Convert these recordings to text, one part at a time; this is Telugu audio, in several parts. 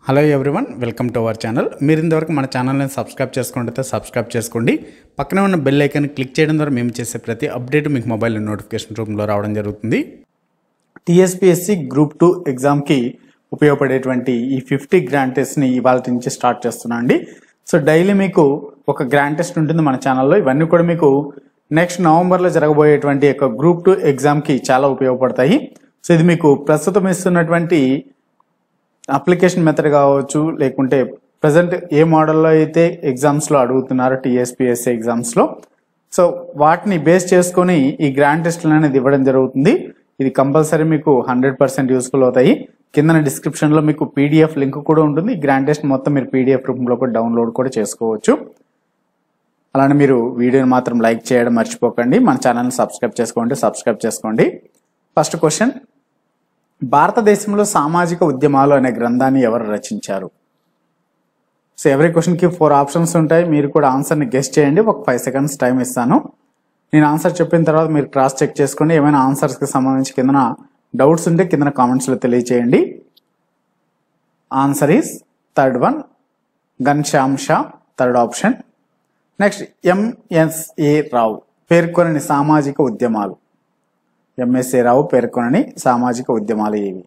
hello everyone welcome to our channel మీరు ఇంతవరకు మన ఛానల్ని సబ్స్క్రైబ్ చేసుకుంటే సబ్స్క్రైబ్ చేసుకోండి పక్కనే ఉన్న బెల్ ఐకాన్ క్లిక్ చేయడం ద్వారా మేము చేసే ప్రతి అప్డేట్ మీకు మొబైల్ నోటిఫికేషన్ రూమ్లో రావడం జరుగుతుంది టీఎస్పీఎస్సి గ్రూప్ టూ ఎగ్జామ్కి ఉపయోగపడేటువంటి ఈ ఫిఫ్టీ గ్రాండ్ టెస్ట్ని ఇవాళ నుంచి స్టార్ట్ చేస్తున్నా అండి సో డైలీ మీకు ఒక గ్రాండ్ టెస్ట్ ఉంటుంది మన ఛానల్లో ఇవన్నీ కూడా మీకు నెక్స్ట్ నవంబర్లో జరగబోయేటువంటి యొక్క గ్రూప్ టూ ఎగ్జామ్కి చాలా ఉపయోగపడతాయి సో ఇది మీకు ప్రస్తుతం ఇస్తున్నటువంటి అప్లికేషన్ మెథడ్ కావచ్చు లేకుంటే ప్రజెంట్ ఏ మోడల్లో అయితే ఎగ్జామ్స్లో అడుగుతున్నారో టీఎస్పీఎస్సీ ఎగ్జామ్స్లో సో వాటిని బేస్ చేసుకొని ఈ గ్రాండ్ టెస్ట్లు అనేది ఇవ్వడం జరుగుతుంది ఇది కంపల్సరీ మీకు హండ్రెడ్ పర్సెంట్ యూస్ఫుల్ అవుతాయి కింద డిస్క్రిప్షన్లో మీకు పీడిఎఫ్ లింక్ కూడా ఉంటుంది ఈ గ్రాండ్ టెస్ట్ మొత్తం మీరు పీడిఎఫ్ రూపంలో కూడా డౌన్లోడ్ కూడా చేసుకోవచ్చు అలానే మీరు వీడియోని మాత్రం లైక్ చేయడం మర్చిపోకండి మన ఛానల్ని సబ్స్క్రైబ్ చేసుకోండి సబ్స్క్రైబ్ చేసుకోండి ఫస్ట్ క్వశ్చన్ భారతదేశంలో సామాజిక ఉద్యమాలు అనే గ్రంథాన్ని ఎవరు రచించారు సో ఎవరి క్వశ్చన్కి ఫోర్ ఆప్షన్స్ ఉంటాయి మీరు కూడా ఆన్సర్ని గెస్ట్ చేయండి ఒక ఫైవ్ సెకండ్స్ టైం ఇస్తాను నేను ఆన్సర్ చెప్పిన తర్వాత మీరు క్రాస్ చెక్ చేసుకోండి ఏమైనా ఆన్సర్స్కి సంబంధించి కింద డౌట్స్ ఉంటే కింద కామెంట్స్లో తెలియచేయండి answer is third one Ghanshyam Shah third option next MSA Rao పేర్కొనని సామాజిక ఉద్యమాలు ఎంఎస్ఏ రావు పేర్కొనని సామాజిక ఉద్యమాలు ఏవి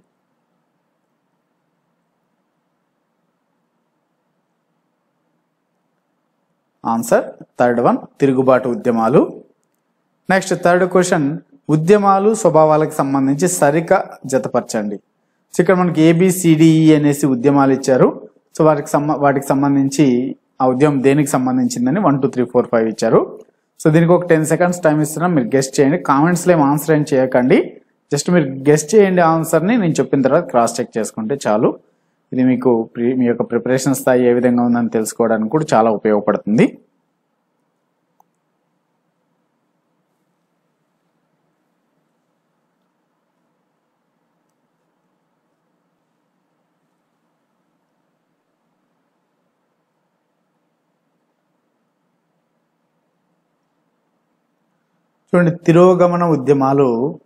ఆన్సర్ థర్డ్ వన్ తిరుగుబాటు ఉద్యమాలు నెక్స్ట్ థర్డ్ క్వశ్చన్ ఉద్యమాలు స్వభావాలకు సంబంధించి సరిక జతపరచండి సో ఇక్కడ మనకి ఏబిసిడిఈ అనేసి ఉద్యమాలు ఇచ్చారు సో వాటికి సంబ వాటికి సంబంధించి ఆ ఉద్యమం దేనికి సంబంధించిందని one two three four five ఇచ్చారు సో దీనికి ఒక టెన్ సెకండ్స్ టైం ఇస్తున్నాం మీరు గెస్ట్ చేయండి కామెంట్స్లో ఏం ఆన్సర్ ఏం చేయకండి జస్ట్ మీరు గెస్ట్ చేయండి ఆన్సర్ని నేను చెప్పిన తర్వాత క్రాస్ చెక్ చేసుకుంటే చాలు ఇది మీకు ప్రి- మీ యొక్క ప్రిపరేషన్ స్థాయి ఏ విధంగా ఉందని తెలుసుకోవడానికి కూడా చాలా ఉపయోగపడుతుంది చూడండి తిరోగమన ఉద్యమాలు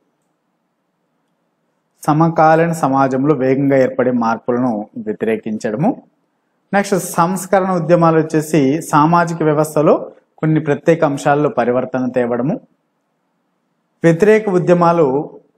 సమకాలీన సమాజంలో వేగంగా ఏర్పడే మార్పులను వ్యతిరేకించడము నెక్స్ట్ సంస్కరణ ఉద్యమాలు వచ్చేసి సామాజిక వ్యవస్థలో కొన్ని ప్రత్యేక అంశాల్లో పరివర్తన తేవడము వ్యతిరేక ఉద్యమాలు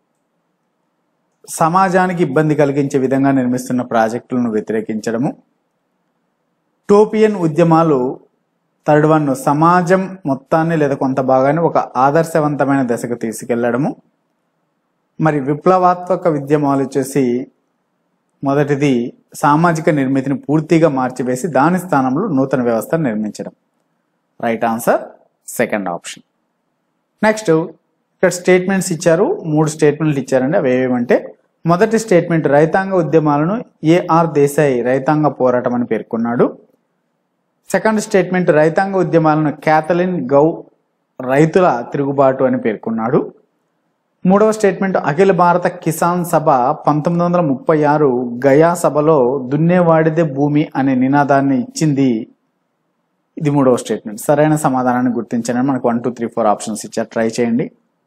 సమాజానికి ఇబ్బంది కలిగించే విధంగా నిర్మిస్తున్న ప్రాజెక్టులను వ్యతిరేకించడము టోపియన్ ఉద్యమాలు థర్డ్ వన్ సమాజం మొత్తాన్ని లేదా కొంత భాగాన్ని ఒక ఆదర్శవంతమైన దశకు తీసుకెళ్లడము మరి విప్లవాత్మక ఉద్యమాలు వచ్చేసి మొదటిది సామాజిక నిర్మితిని పూర్తిగా మార్చివేసి దాని స్థానంలో నూతన వ్యవస్థను నిర్మించడం right answer second option next ఇక్కడ స్టేట్మెంట్స్ ఇచ్చారు మూడు స్టేట్మెంట్లు ఇచ్చారండి అవి ఏవేమంటే మొదటి స్టేట్మెంట్ రైతాంగ ఉద్యమాలను ఏఆర్ దేశాయ్ రైతాంగ పోరాటం అని పేర్కొన్నాడు సెకండ్ స్టేట్మెంట్ రైతాంగ ఉద్యమాలను క్యాథలిన్ గౌ రైతుల తిరుగుబాటు అని పేర్కొన్నాడు మూడవ స్టేట్మెంట్ అఖిల భారత కిసాన్ సభ పంతొమ్మిది వందల ముప్పై ఆరు గయా సభలో దున్నేవాడిదే భూమి అనే నినాదాన్ని ఇచ్చింది ఇది మూడవ స్టేట్మెంట్ సరైన సమాధానాన్ని గుర్తించండి మనకు one two three four options ఇచ్చారు ట్రై చేయండి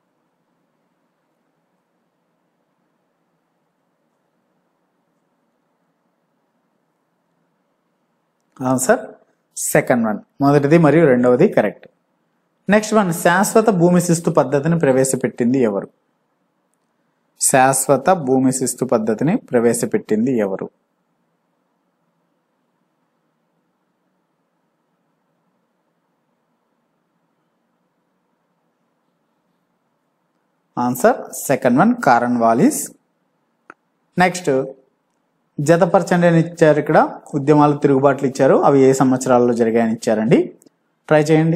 ఆన్సర్ సెకండ్ వన్ మొదటిది మరియు రెండవది కరెక్ట్ నెక్స్ట్ వన్ శాశ్వత భూమి శిస్తు పద్ధతిని ప్రవేశపెట్టింది ఎవరు శాశ్వత భూమి శిస్తు పద్ధతిని ప్రవేశపెట్టింది ఎవరు answer second one Cornwallis next జతపరచండి అని ఇచ్చారు ఇక్కడ ఉద్యమాలు తిరుగుబాట్లు ఇచ్చారు అవి ఏ సంవత్సరాల్లో జరిగాయని ఇచ్చారండి ట్రై చేయండి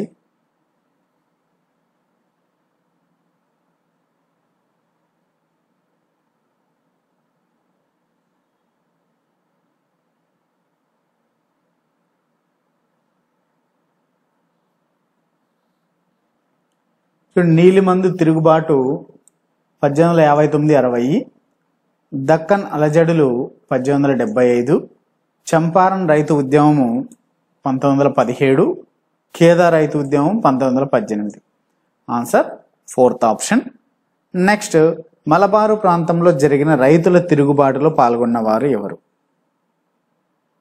చూడండి నీలిమందు తిరుగుబాటు పద్దెనిమిది వందల యాభై తొమ్మిది అరవై దక్కన్ అలజడులు పద్దెనిమిది వందల డెబ్బై ఐదు చంపారన్ రైతు ఉద్యమము పంతొమ్మిది వందల పదిహేడు కేదార్ రైతు ఉద్యమం పంతొమ్మిది వందల పద్దెనిమిది answer fourth option next Malabar ప్రాంతంలో జరిగిన రైతుల తిరుగుబాటులో పాల్గొన్న వారు ఎవరు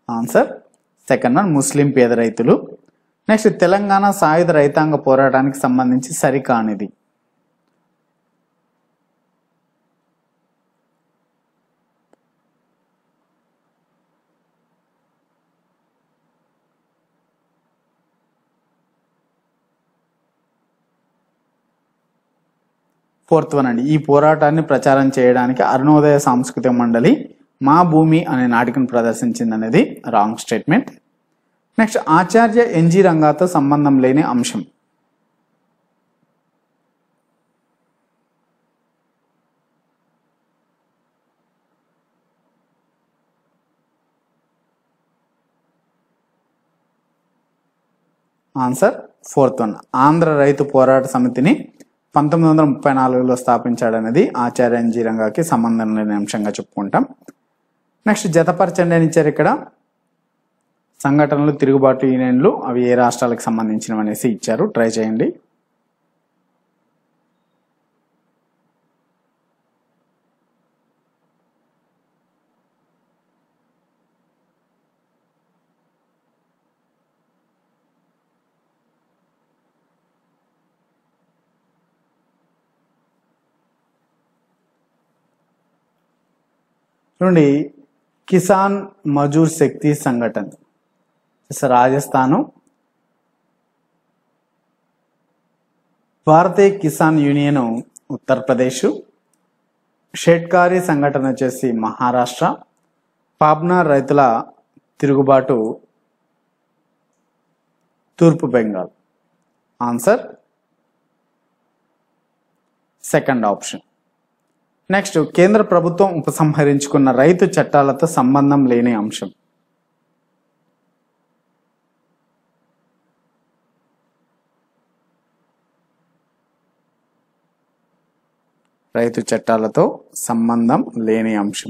ఆన్సర్ సెకండ్ వన్ ముస్లిం పేద రైతులు నెక్స్ట్ తెలంగాణ సాయుధ రైతాంగ పోరాటానికి సంబంధించి సరికానిది ఫోర్త్ వన్ అండి ఈ పోరాటాన్ని ప్రచారం చేయడానికి అరుణోదయ సాంస్కృతిక మండలి మా భూమి అనే నాటికను ప్రదర్శించింది అనేది wrong statement next Acharya NG రంగాతో సంబంధం లేని అంశం ఆన్సర్ ఫోర్త్ వన్ ఆంధ్ర రైతు పోరాట సమితిని పంతొమ్మిది వందల ముప్పై నాలుగులో స్థాపించాడనేది ఆచార్య ఎన్జి రంగాకి సంబంధం లేని అంశంగా చెప్పుకుంటాం నెక్స్ట్ జతపరచండి అని ఇచ్చారు ఇక్కడ సంఘటనలు తిరుగుబాటు యూనియన్లు అవి ఏ రాష్ట్రాలకు సంబంధించినవి అనేసి ఇచ్చారు ట్రై చేయండి చూడండి కిసాన్ మజూర్ శక్తి సంఘటన రాజస్థాను భారతీయ కిసాన్ యూనియన్ ఉత్తరప్రదేశ్ షేట్కారీ సంఘటన వచ్చేసి మహారాష్ట్ర పాబ్నా రైతుల తిరుగుబాటు తూర్పు Bengal answer second option next కేంద్ర ప్రభుత్వం ఉపసంహరించుకున్న రైతు చట్టాలతో సంబంధం లేని అంశం రైతు చట్టాలతో సంబంధం లేని అంశం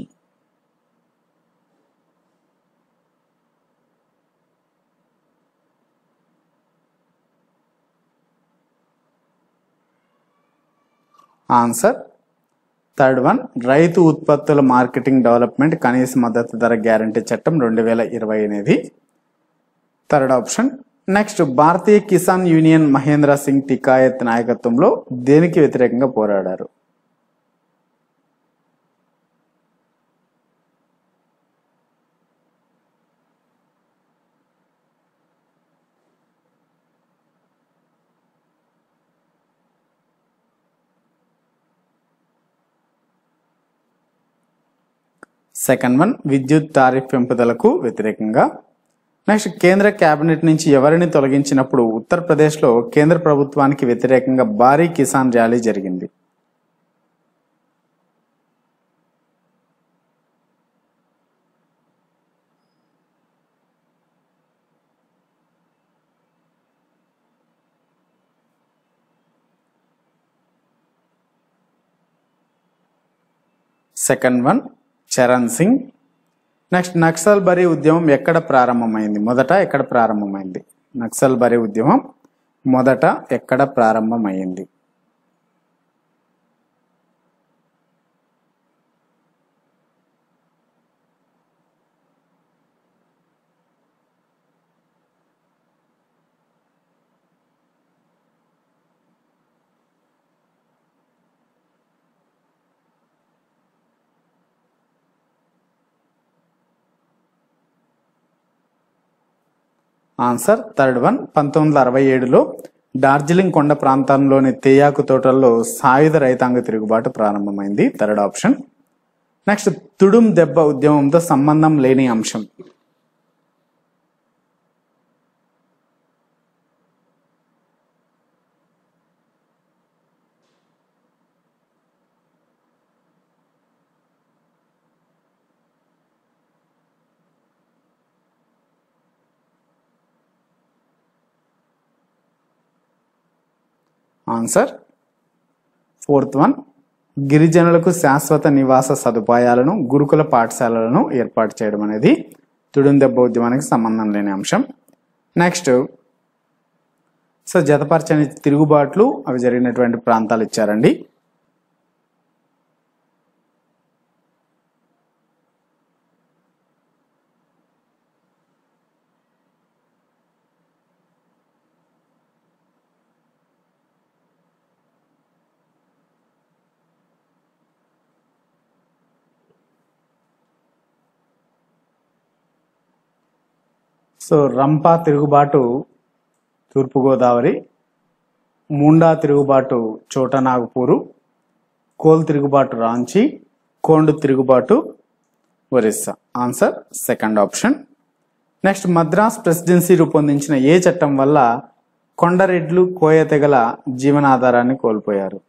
ఆన్సర్ థర్డ్ వన్ రైతు ఉత్పత్తుల మార్కెటింగ్ డెవలప్మెంట్ కనీస మద్దతు ధర గ్యారంటీ చట్టం రెండు వేల ఇరవై అనేది third option next Bharatiya Kisan union Mahendra Singh Tikait నాయకత్వంలో దేనికి వ్యతిరేకంగా పోరాడారు సెకండ్ వన్ విద్యుత్ టారిఫ్ పెంపుదలకు వ్యతిరేకంగా నెక్స్ట్ కేంద్ర కేబినెట్ నుంచి ఎవరిని తొలగించినప్పుడు ఉత్తరప్రదేశ్లో కేంద్ర ప్రభుత్వానికి వ్యతిరేకంగా భారీ కిసాన్ ర్యాలీ జరిగింది second one Charan Singh next Naxalbari ఉద్యమం ఎక్కడ ప్రారంభమైంది మొదట ఎక్కడ ప్రారంభమైంది నక్సల్ బరీ ఉద్యమం మొదట ఎక్కడ ప్రారంభమైంది ఆన్సర్ థర్డ్ వన్ పంతొమ్మిది వందల అరవై ఏడులో డార్జిలింగ్ కొండ ప్రాంతంలోని తేయాకు తోటల్లో సాయుధ రైతాంగ తిరుగుబాటు ప్రారంభమైంది థర్డ్ ఆప్షన్ నెక్స్ట్ తుడుం దెబ్బ ఉద్యమంతో సంబంధం లేని అంశం ఆన్సర్ ఫోర్త్ వన్ గిరిజనులకు శాశ్వత నివాస సదుపాయాలను గురుకుల పాఠశాలలను ఏర్పాటు చేయడం అనేది తుడుందెబ్బ ఉద్యమానికి సంబంధం లేని అంశం నెక్స్ట్ సో జతపరచని తిరుగుబాట్లు అవి జరిగినటువంటి ప్రాంతాలు ఇచ్చారండి సో రంపా తిరుగుబాటు తూర్పుగోదావరి ముండా తిరుగుబాటు చోటనాగపూరు కోల్ తిరుగుబాటు రాంచీ కోండు తిరుగుబాటు Orissa answer second option next Madras presidency రూపొందించిన ఏ చట్టం వల్ల కొండరెడ్లు కోయ తెగల జీవనాధారాన్ని కోల్పోయారు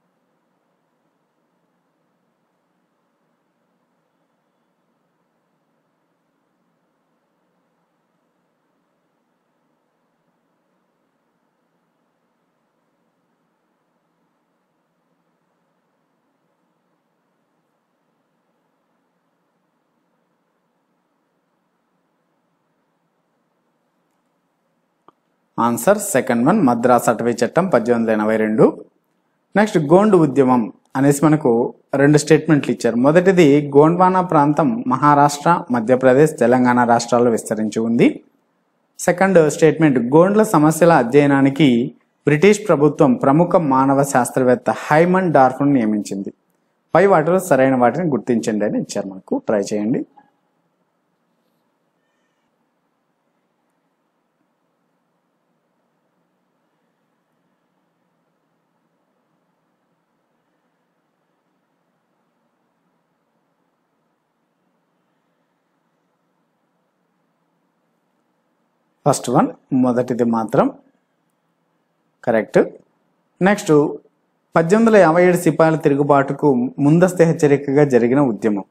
ఆన్సర్ సెకండ్ వన్ మద్రాస్ అటవీ చట్టం పద్దెనిమిది వందల ఎనభై రెండు నెక్స్ట్ గోండు ఉద్యమం అనేసి మనకు రెండు స్టేట్మెంట్లు ఇచ్చారు మొదటిది గోండ్వానా ప్రాంతం మహారాష్ట్ర మధ్యప్రదేశ్ తెలంగాణ రాష్ట్రాల్లో విస్తరించి ఉంది సెకండ్ స్టేట్మెంట్ గోండ్ల సమస్యల అధ్యయనానికి బ్రిటిష్ ప్రభుత్వం ప్రముఖ మానవ శాస్త్రవేత్త హైమన్ డార్ఫ్ను నియమించింది పై వాటిలో సరైన వాటిని గుర్తించండి అని ఇచ్చారు మనకు ట్రై చేయండి ఫస్ట్ వన్ మొదటిది మాత్రం కరెక్ట్ నెక్స్ట్ పద్దెనిమిది వందల యాభై ఏడు సిపాయిల తిరుగుబాటుకు ముందస్తు హెచ్చరికగా జరిగిన ఉద్యమం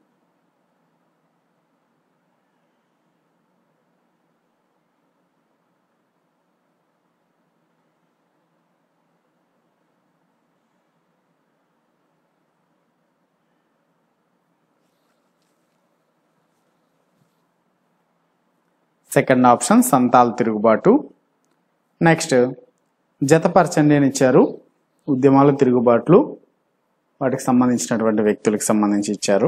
సెకండ్ ఆప్షన్ సంతాల్ తిరుగుబాటు నెక్స్ట్ జతపరచండి అని ఇచ్చారు ఉద్యమాలు తిరుగుబాట్లు వాటికి సంబంధించినటువంటి వ్యక్తులకు సంబంధించి ఇచ్చారు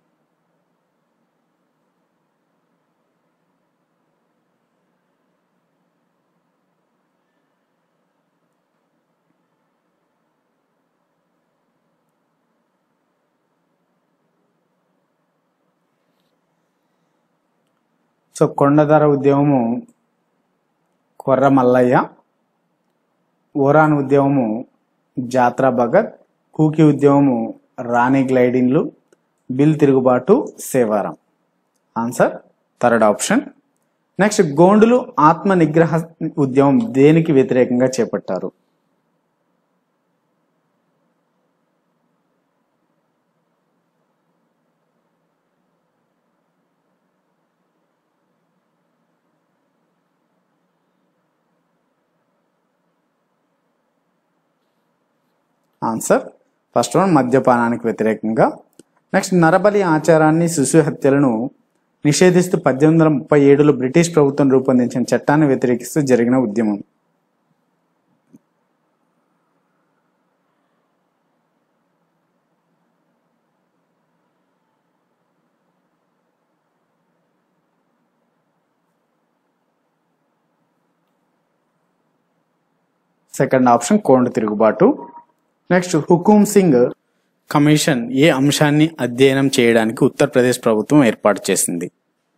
సో కొండధర ఉద్యమము కొర్ర మల్లయ్య ఓరాన్ ఉద్యమము జాత్రా భగత్ కూకి ఉద్యమము రాణి గ్లైడింగ్లు బిల్ తిరుగుబాటు సేవారం ఆన్సర్ థర్డ్ ఆప్షన్ నెక్స్ట్ గోండులు ఆత్మ నిగ్రహ ఉద్యమం దేనికి వ్యతిరేకంగా చేపట్టారు ఆన్సర్ ఫస్ట్ వన్ మద్యపానానికి వ్యతిరేకంగా నెక్స్ట్ నరబలి ఆచారాన్ని శిశు హత్యలను నిషేధిస్తూ పద్దెనిమిది వందల ముప్పై ఏడులో బ్రిటిష్ ప్రభుత్వం రూపొందించిన చట్టాన్ని వ్యతిరేకిస్తూ జరిగిన ఉద్యమం సెకండ్ ఆప్షన్ కోండు తిరుగుబాటు నెక్స్ట్ హుకుమ్ సింగ్ కమిషన్ ఏ అంశాన్ని అధ్యయనం చేయడానికి ఉత్తరప్రదేశ్ ప్రభుత్వం ఏర్పాటు చేసింది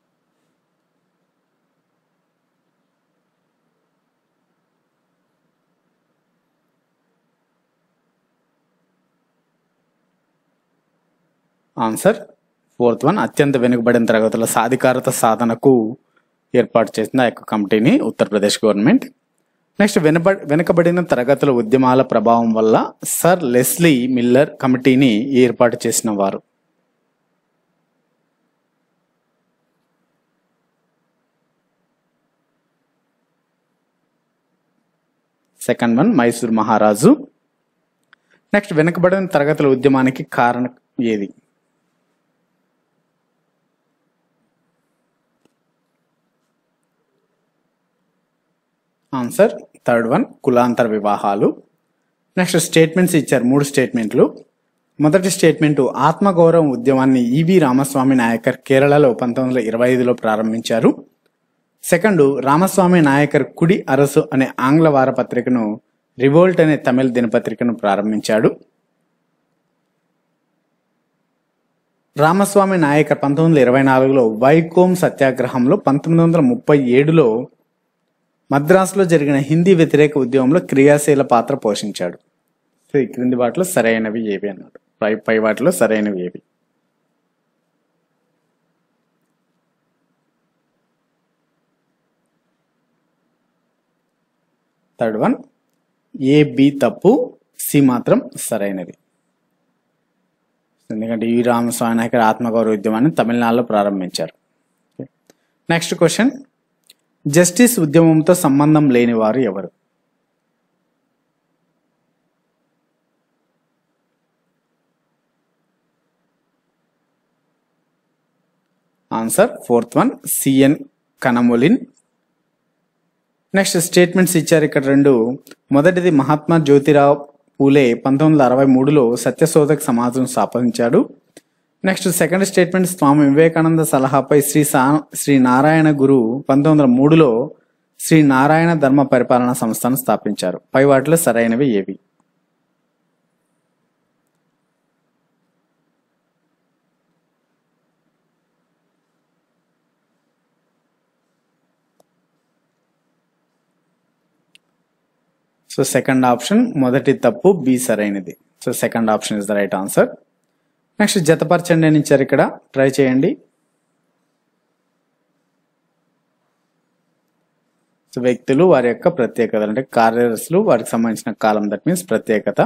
ఆన్సర్ ఫోర్త్ వన్ అత్యంత వెనుకబడిన తరగతుల సాధికారత సాధనకు ఏర్పాటు చేసిన ఆ యొక్క కమిటీని ఉత్తరప్రదేశ్ గవర్నమెంట్ నెక్స్ట్ వెనబ వెనుకబడిన తరగతుల ఉద్యమాల ప్రభావం వల్ల సర్ లెస్లీ మిల్లర్ కమిటీని ఏర్పాటు చేసిన వారు సెకండ్ వన్ మైసూర్ మహారాజు నెక్స్ట్ వెనుకబడిన తరగతుల ఉద్యమానికి కారణం ఏది ఆన్సర్ థర్డ్ వన్ కులాంతర వివాహాలు నెక్స్ట్ స్టేట్మెంట్స్ ఇచ్చారు మూడు స్టేట్మెంట్లు మొదటి స్టేట్మెంట్ ఆత్మగౌరవం ఉద్యమాన్ని ఈవి రామస్వామి నాయకర్ కేరళలో పంతొమ్మిది వందల ఇరవై ఐదులో ప్రారంభించారు సెకండ్ రామస్వామి నాయకర్ కుడి అరసు అనే ఆంగ్ల వారపత్రికను రివోల్ట్ అనే తమిళ దినపత్రికను ప్రారంభించాడు రామస్వామి నాయకర్ పంతొమ్మిది వందల ఇరవై నాలుగులో వైకోమ్ సత్యాగ్రహంలో పంతొమ్మిది వందల ముప్పై ఏడులో మద్రాసులో జరిగిన హిందీ వ్యతిరేక ఉద్యమంలో క్రియాశీల పాత్ర పోషించాడు సో ఈ క్రింది వాటిలో సరైనవి ఏవి అన్నాడు పై పై వాటిలో సరైనవి ఏవి థర్డ్ వన్ ఏ బి తప్పు సి మాత్రం సరైనది ఎందుకంటే ఈ రామస్వామి నాయకర్ ఆత్మగౌరవ ఉద్యమాన్ని తమిళనాడులో ప్రారంభించారు నెక్స్ట్ క్వశ్చన్ జస్టిస్ ఉద్యమంతో సంబంధం లేని వారు ఎవరు ఆన్సర్ ఫోర్త్ వన్ సిఎన్ కనమొలిన్ నెక్స్ట్ స్టేట్మెంట్స్ ఇచ్చారు ఇక్కడ రెండు మొదటిది మహాత్మా జ్యోతిరావు పూలే పంతొమ్మిది వందల అరవై మూడులో సత్యశోధక్ సమాజం స్థాపించాడు next second statement Swami Vivekananda సలహాపై శ్రీ సా శ్రీ నారాయణ గురు పంతొమ్మిది వందల మూడులో శ్రీ నారాయణ ధర్మ పరిపాలనా సంస్థను స్థాపించారు పై వాటిలో సరైనవి ఏవి సో సెకండ్ ఆప్షన్ మొదటి తప్పు బి సరైనది so second option is the right answer next జతపరచండి అని ఇచ్చారు ఇక్కడ ట్రై చేయండి సో వ్యక్తులు వారి యొక్క ప్రత్యేకత అంటే కార్యదర్శులు వారికి సంబంధించిన కాలం దట్ మీన్స్ ప్రత్యేకత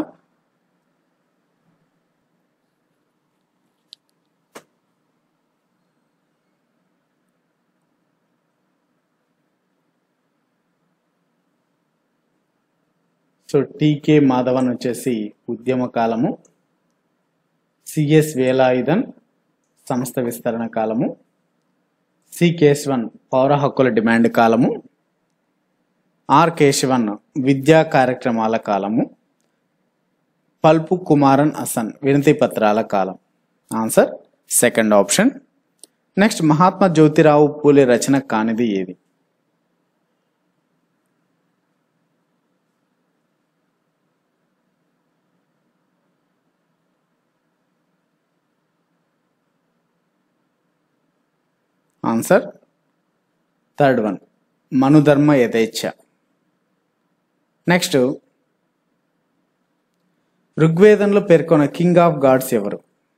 సో టీకే మాధవన్ వచ్చేసి ఉద్యమ కాలము సిఎస్ వేలాయుధన్ సంస్థ విస్తరణ కాలము సి కేశవన్ పౌర హక్కుల డిమాండ్ కాలము ఆర్ కేశవన్ విద్యా కార్యక్రమాల కాలము పల్పు కుమారన్ అసన్ వినతి పత్రాల కాలం answer second option next Mahatma Jyotirao Phule రచన కానిది ఏది ఆన్సర్ థర్డ్ వన్ మనుధర్మ యథేచ్ఛ నెక్స్ట్ ఋగ్వేదంలో పేర్కొన్న కింగ్ ఆఫ్ గాడ్స్ ఎవరు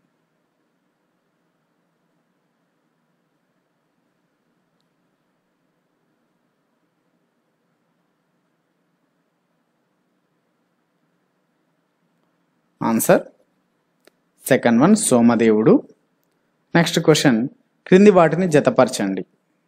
ఆన్సర్ సెకండ్ వన్ సోమదేవుడు నెక్స్ట్ క్వశ్చన్ క్రింది వాటిని జతపరచండి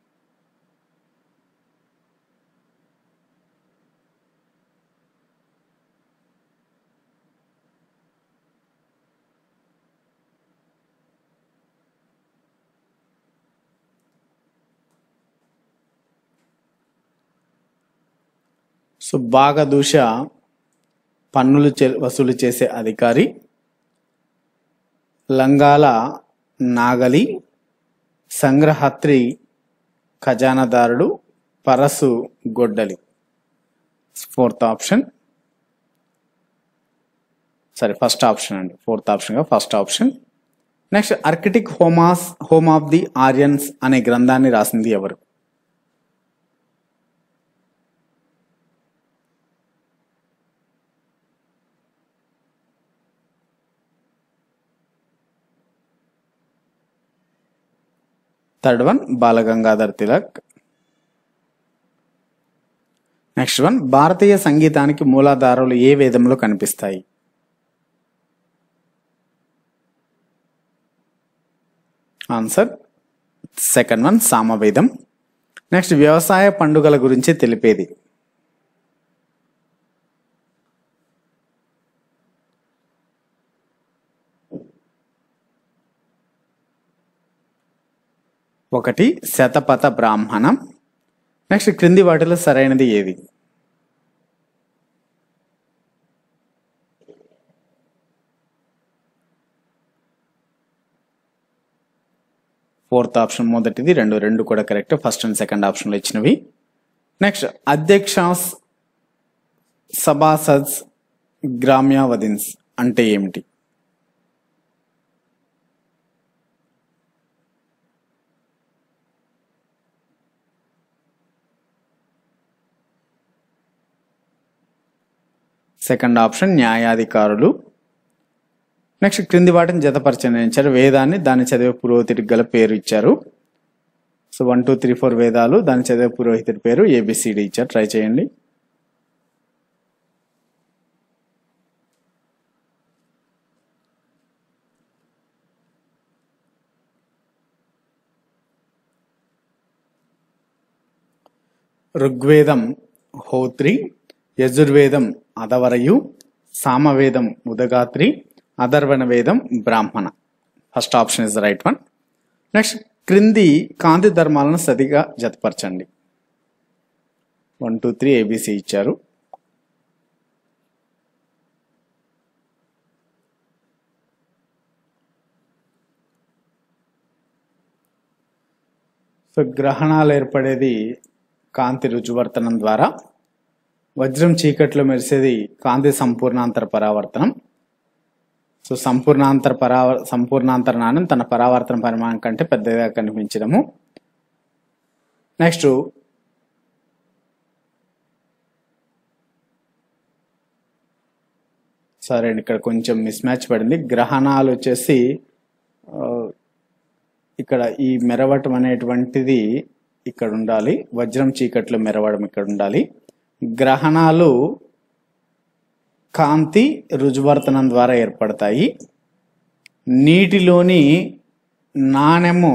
సో బాగదూష పన్నులు చె- వసూలు చేసే అధికారి లంగాల నాగలి సంగ్రహత్రి ఖజానాదారుడు పరసు గొడ్డలి ఫోర్త్ ఆప్షన్ సరే ఫస్ట్ ఆప్షన్ అండి ఫోర్త్ ఆప్షన్గా first option next Arctic homes home of the Aryans అనే గ్రంథాన్ని రాసింది ఎవరు third one Balagangadhar Tilak next one భారతీయ సంగీతానికి మూలాధారాలు ఏ వేదంలో కనిపిస్తాయి ఆన్సర్ సెకండ్ వన్ సామవేదం నెక్స్ట్ వ్యవసాయ పండుగల గురించి తెలిపేది ఒకటి శతపథ బ్రాహ్మణం నెక్స్ట్ క్రింది వాటిలో సరైనది ఏది ఫోర్త్ ఆప్షన్ మొదటిది రెండు రెండు కూడా కరెక్ట్ ఫస్ట్ అండ్ సెకండ్ ఆప్షన్లో ఇచ్చినవి నెక్స్ట్ అధ్యక్షాస్ సభాసద్స్ గ్రామ్యావధిన్స్ అంటే ఏమిటి సెకండ్ ఆప్షన్ న్యాయాధికారులు నెక్స్ట్ క్రింది వాటిని జతపరచండి ఇచ్చారు వేదాన్ని దాన్ని చదివే పురోహితుడికి గల పేరు ఇచ్చారు so one two three four వేదాలు దాన్ని చదివే పురోహితుడి పేరు ఏబిసిడి ఇచ్చారు ట్రై చేయండి ఋగ్వేదం హోత్రి యజుర్వేదం అదవరయు సామవేదం ఉదగాత్రి అధర్వణ వేదం బ్రాహ్మణ first option is the right one next క్రింది కాంతి ధర్మాలను సరిగా జతపరచండి వన్ టూ త్రీ ఏబిసి ఇచ్చారు సో గ్రహణాలు ఏర్పడేది కాంతి రుజువర్తనం ద్వారా వజ్రం చీకట్లో మెరిసేది కాంతి సంపూర్ణాంతర పరావర్తనం సో సంపూర్ణాంతర పరా సంపూర్ణాంతర నాణ్యం తన పరావర్తన పరిమాణం కంటే పెద్దగా కనిపించడము నెక్స్ట్ సరే అండి ఇక్కడ కొంచెం మిస్ మ్యాచ్ పడింది గ్రహణాలు వచ్చేసి ఆ, ఇక్కడ ఈ మెరవటం అనేటువంటిది ఇక్కడ ఉండాలి వజ్రం చీకట్లో మెరవడం ఇక్కడ ఉండాలి గ్రహణాలు కాంతి రుజువర్తనం ద్వారా ఏర్పడతాయి నీటిలోని నాణెము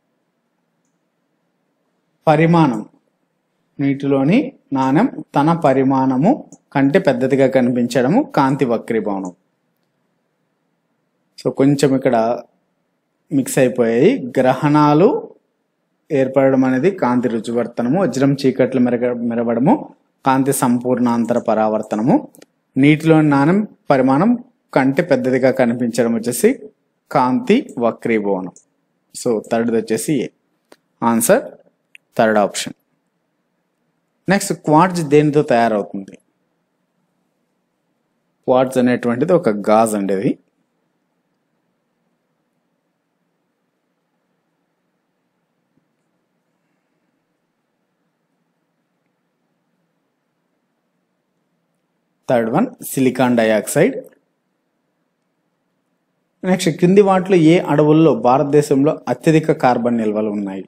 పరిమాణం నీటిలోని నాణెం తన పరిమాణము కంటే పెద్దదిగా కనిపించడము కాంతి వక్రీభవనం సో కొంచెం ఇక్కడ మిక్స్ అయిపోయాయి గ్రహణాలు ఏర్పడడం అనేది కాంతి రుజువర్తనము వజ్రం చీకట్లు మెరగ మెరవడము కాంతి సంపూర్ణాంతర పరావర్తనము నీటిలోని నాణం పరిమాణం కంటే పెద్దదిగా కనిపించడం వచ్చేసి కాంతి వక్రీభవనం సో థర్డ్ వచ్చేసి A answer third option next quartz దేనితో తయారవుతుంది క్వార్ట్జ్ అనేటువంటిది ఒక గాజ్ అండి ఇది third one silicon dioxide next కింది వాటిలో ఏ అడవుల్లో భారతదేశంలో అత్యధిక కార్బన్ నిల్వలు ఉన్నాయి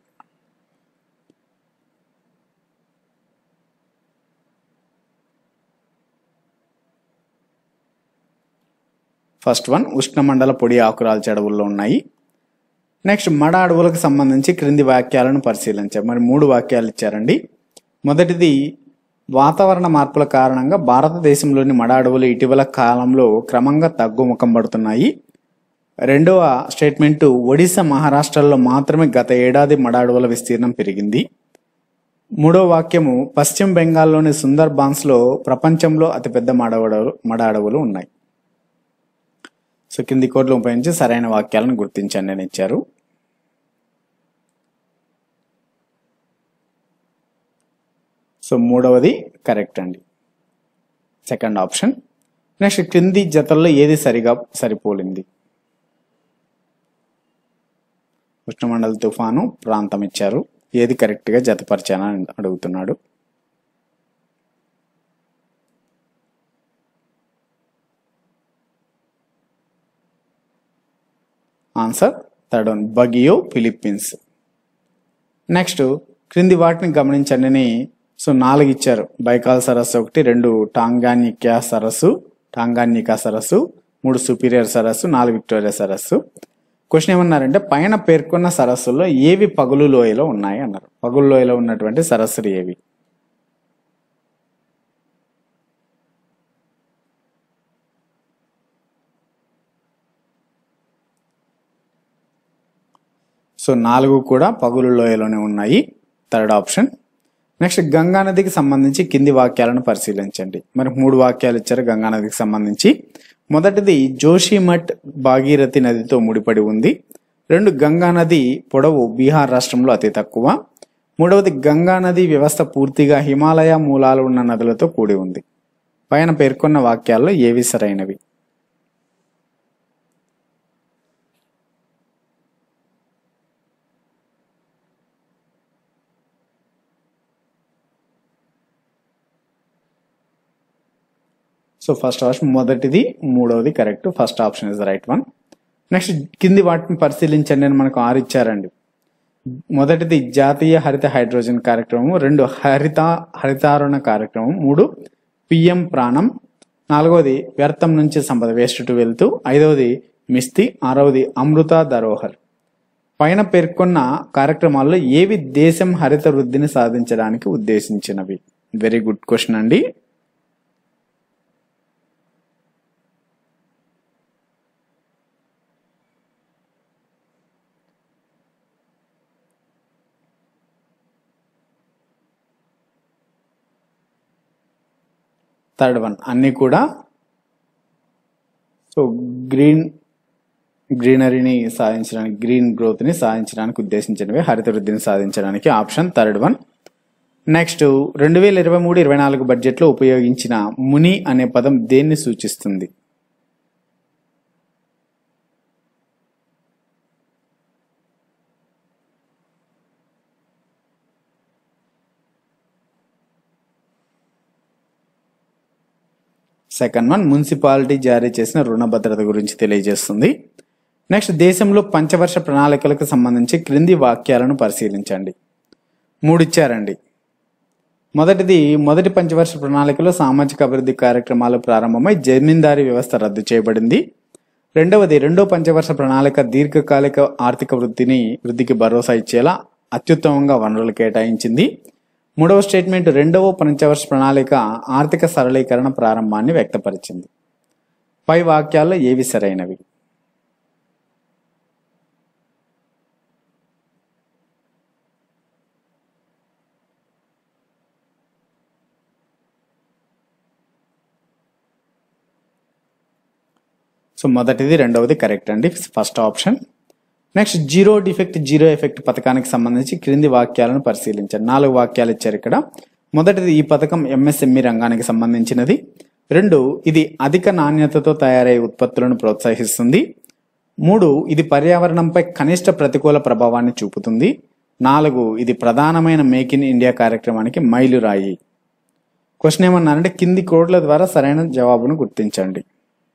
ఫస్ట్ వన్ ఉష్ణమండల పొడి ఆకురాల్చే అడవుల్లో ఉన్నాయి నెక్స్ట్ మడ అడవులకు సంబంధించి క్రింది వాక్యాలను పరిశీలించారు మరి మూడు వాక్యాలు ఇచ్చారండి మొదటిది వాతావరణ మార్పుల కారణంగా భారతదేశంలోని మడ అడవులు ఇటీవల కాలంలో క్రమంగా తగ్గుముఖం పడుతున్నాయి రెండవ స్టేట్మెంట్ ఒడిశా మహారాష్ట్రలో మాత్రమే గత ఏడాది మడ అడవుల విస్తీర్ణం పెరిగింది మూడో వాక్యము పశ్చిమ బెంగాల్లోని సుందర్ బాన్స్లో ప్రపంచంలో అతిపెద్ద మడ అడవులు మడ అడవులు ఉన్నాయి సో కింది కోడ్లు ఉపయోగించి సరైన వాక్యాలను గుర్తించండి అని ఇచ్చారు సో మూడవది కరెక్ట్ అండి సెకండ్ ఆప్షన్ నెక్స్ట్ కింది జతల్లో ఏది సరిగా సరిపోలింది ఉష్ణమండల తుఫాను ప్రాంతం ఇచ్చారు ఏది కరెక్ట్గా జతపరిచానని అడుగుతున్నాడు answer third one Baguio Philippines next క్రింది వాటిని గమనించండి అని సో నాలుగు ఇచ్చారు బైకాల్ సరస్సు ఒకటి రెండు టాంగానికా సరస్సు టాంగానికా సరస్సు మూడు సుపీరియర్ సరస్సు నాలుగు విక్టోరియా సరస్సు క్వశ్చన్ ఏమన్నారంటే పైన పేర్కొన్న సరస్సుల్లో ఏవి పగులు లోయలో ఉన్నాయి అన్నారు పగులు లోయలో ఉన్నటువంటి సరస్సులు ఏవి సో నాలుగు కూడా పగులు లోయలోనే ఉన్నాయి థర్డ్ ఆప్షన్ నెక్స్ట్ గంగా నదికి సంబంధించి కింది వాక్యాలను పరిశీలించండి మరి మూడు వాక్యాలు ఇచ్చారు గంగా నదికి సంబంధించి మొదటిది జోషిమఠ్ భాగీరథి నదితో ముడిపడి ఉంది రెండు గంగా నది పొడవు బీహార్ రాష్ట్రంలో అతి తక్కువ మూడవది గంగా నది వ్యవస్థ పూర్తిగా హిమాలయ మూలాలు ఉన్న నదులతో కూడి ఉంది పైన పేర్కొన్న వాక్యాల్లో ఏవి సరైనవి సో ఫస్ట్ ఆప్షన్ మొదటిది మూడవది correct first option is the right one next కింది వాటిని పరిశీలించండి అని మనకు ఆరు ఇచ్చారండి మొదటిది జాతీయ హరిత హైడ్రోజన్ కార్యక్రమం రెండు హరిత హరితారుణ కార్యక్రమం మూడు పిఎం ప్రాణం నాలుగవది వ్యర్థం నుంచి సంపద వేస్ట్ టు వెళ్తూ ఐదవది మిస్తి ఆరవది అమృత ధరోహర్ పైన పేర్కొన్న కార్యక్రమాల్లో ఏవి దేశం హరిత వృద్ధిని సాధించడానికి ఉద్దేశించినవి వెరీ గుడ్ క్వశ్చన్ అండి థర్డ్ వన్ అన్నీ కూడా సో గ్రీన్ గ్రీనరీని సాధించడానికి గ్రీన్ గ్రోత్ని సాధించడానికి ఉద్దేశించినవి హరిత వృద్ధిని సాధించడానికి ఆప్షన్ థర్డ్ వన్ నెక్స్ట్ రెండు వేల ఇరవై మూడు ఇరవై నాలుగు బడ్జెట్లో ఉపయోగించిన ముని అనే పదం దేన్ని సూచిస్తుంది సెకండ్ వన్ మున్సిపాలిటీ జారీ చేసిన రుణ భద్రత గురించి తెలియజేస్తుంది నెక్స్ట్ దేశంలో పంచవర్ష ప్రణాళికలకు సంబంధించి క్రింది వాక్యాలను పరిశీలించండి మూడు ఇచ్చారండి మొదటిది మొదటి పంచవర్ష ప్రణాళికలో సామాజిక అభివృద్ధి కార్యక్రమాలు ప్రారంభమై జమీందారీ వ్యవస్థ రద్దు చేయబడింది రెండవది రెండో పంచవర్ష ప్రణాళిక దీర్ఘకాలిక ఆర్థిక వృద్ధిని వృద్ధికి భరోసా ఇచ్చేలా అత్యుత్తమంగా వనరులు కేటాయించింది మూడవ స్టేట్మెంట్ రెండవ పంచవర్ష ప్రణాళిక ఆర్థిక సరళీకరణ ప్రారంభాన్ని వ్యక్తపరిచింది పై వాక్యాల్లో ఏవి సరైనవి సో మొదటిది రెండవది కరెక్ట్ అండి first option next zero defect zero effect పథకానికి సంబంధించి క్రింది వాక్యాలను పరిశీలించండి నాలుగు వాక్యాలు ఇచ్చారు ఇక్కడ మొదటిది ఈ పథకం ఎంఎస్ఎంఈ రంగానికి సంబంధించినది రెండు ఇది అధిక నాణ్యతతో తయారయ్యే ఉత్పత్తులను ప్రోత్సహిస్తుంది మూడు ఇది పర్యావరణంపై కనిష్ట ప్రతికూల ప్రభావాన్ని చూపుతుంది నాలుగు ఇది ప్రధానమైన మేక్ ఇన్ ఇండియా కార్యక్రమానికి మైలురాయి క్వశ్చన్ ఏమన్నారంటే కింది కోడ్ల ద్వారా సరైన జవాబును గుర్తించండి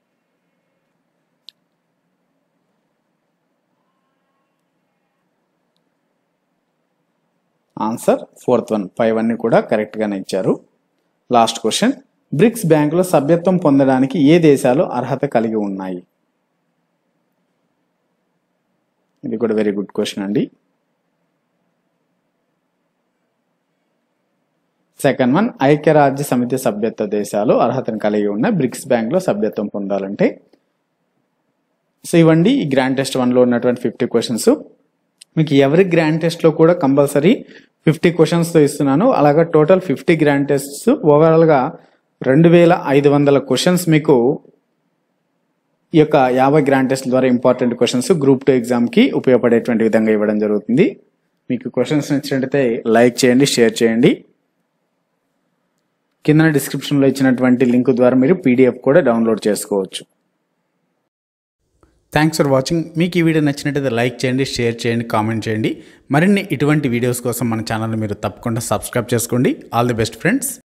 ఆన్సర్ ఫోర్త్ వన్ ఫైవ్ అన్ని కూడా కరెక్ట్గానే ఇచ్చారు లాస్ట్ క్వశ్చన్ బ్రిక్స్ బ్యాంకులో సభ్యత్వం పొందడానికి ఏ దేశాలు అర్హత కలిగి ఉన్నాయి ఇది కూడా వెరీ గుడ్ క్వశ్చన్ అండి సెకండ్ వన్ ఐక్యరాజ్య సమితి సభ్యత్వ దేశాలు అర్హతను కలిగి ఉన్న బ్రిక్స్ బ్యాంక్లో సభ్యత్వం పొందాలంటే సో ఇవ్వండి ఈ గ్రాండ్ టెస్ట్ వన్లో ఉన్నటువంటి ఫిఫ్టీ క్వశ్చన్స్ మీకు ఎవరి గ్రాండ్ టెస్ట్లో కూడా కంపల్సరీ ఫిఫ్టీ క్వశ్చన్స్తో ఇస్తున్నాను అలాగా టోటల్ ఫిఫ్టీ గ్రాండ్ టెస్ట్స్ ఓవరాల్గా రెండు వేల ఐదు వందల క్వశ్చన్స్ మీకు ఈ యొక్క యాభై గ్రాండ్ టెస్ట్ ద్వారా ఇంపార్టెంట్ క్వశ్చన్స్ గ్రూప్ టూ ఎగ్జామ్కి ఉపయోగపడేటువంటి విధంగా ఇవ్వడం జరుగుతుంది మీకు క్వశ్చన్స్ నచ్చినట్టయితే లైక్ చేయండి షేర్ చేయండి కింద డిస్క్రిప్షన్లో ఇచ్చినటువంటి లింక్ ద్వారా మీరు పీడిఎఫ్ కూడా డౌన్లోడ్ చేసుకోవచ్చు థ్యాంక్స్ ఫర్ వాచింగ్ మీకు ఈ వీడియో నచ్చినట్టయితే లైక్ చేయండి షేర్ చేయండి కామెంట్ చేయండి మరిన్ని ఇటువంటి వీడియోస్ కోసం మన ఛానల్ మీరు తప్పకుండా సబ్స్క్రైబ్ చేసుకోండి ఆల్ ది బెస్ట్ ఫ్రెండ్స్